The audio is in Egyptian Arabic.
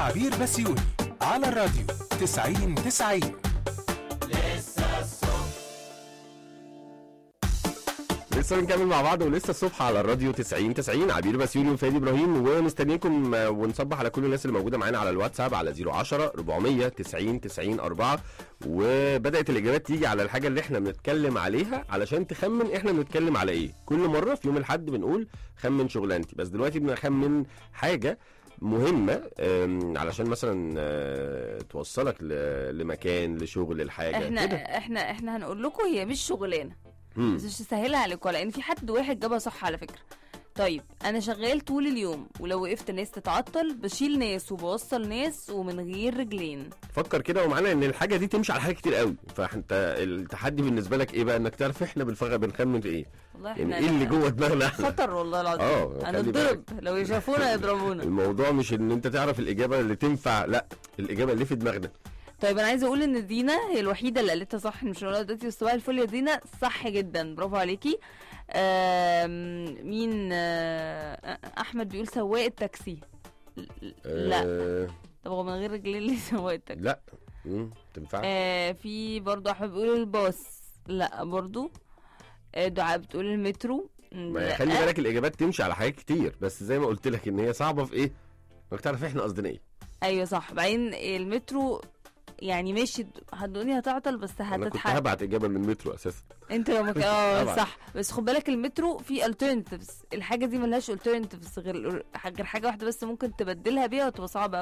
عبير بسيوني على الراديو 90 90 لسه بنكمل مع بعض ولسه الصبح على الراديو 90 90 عبير بسيوني وفادي ابراهيم ومستنيكم آه، ونصبح على كل الناس اللي موجوده معانا على الواتساب على 010 400 90 90 4 وبدات الاجابات تيجي على الحاجه اللي احنا بنتكلم عليها علشان تخمن احنا بنتكلم على ايه كل مره في يوم الاحد بنقول خمن شغلانتي بس دلوقتي بنخمن حاجه مهمه آم، علشان مثلا آه، توصلك ل- لمكان لشغل الحاجه احنا كده احنا احنا هنقول لكم هي مش شغلانه مم. بس مش تسهلها عليكم لان في حد واحد جابها صح على فكره طيب انا شغال طول اليوم ولو وقفت ناس تتعطل بشيل ناس وبوصل ناس ومن غير رجلين فكر كده ومعانا ان الحاجه دي تمشي على حاجات كتير قوي فانت التحدي بالنسبه لك ايه بقى انك تعرف احنا بالفرق بنخمن في ايه والله يعني احنا ايه اللي جوه دماغنا احنا خطر والله العظيم اه خلي هنضرب بالك. لو يشوفونا يضربونا الموضوع مش ان انت تعرف الاجابه اللي تنفع لا الاجابه اللي في دماغنا طيب انا عايزه اقول ان دينا هي الوحيده اللي قالتها صح مش هقولها دلوقتي بس صباح الفل يا دينا صح جدا برافو عليكي آم، مين آه، احمد بيقول سواق التاكسي لا آه طب هو من غير رجلين ليه سواق التاكسي لا مم. تنفع آه في برضو احمد بيقول الباص لا برضو آه دعاء بتقول المترو ما لا. خلي بالك الاجابات تمشي على حاجات كتير بس زي ما قلت لك ان هي صعبه في ايه انك تعرف احنا قصدنا ايه ايوه صح بعدين المترو يعني ماشي الدنيا هتعطل بس انا كنت هتتحرك هبعت اجابه من المترو اساسا انت لو مك... اه طبعا. صح بس خد بالك المترو فيه alternatives الحاجه دي ملهاش alternatives غير غير حاجه واحده بس ممكن تبدلها بيها وتبقى صعبه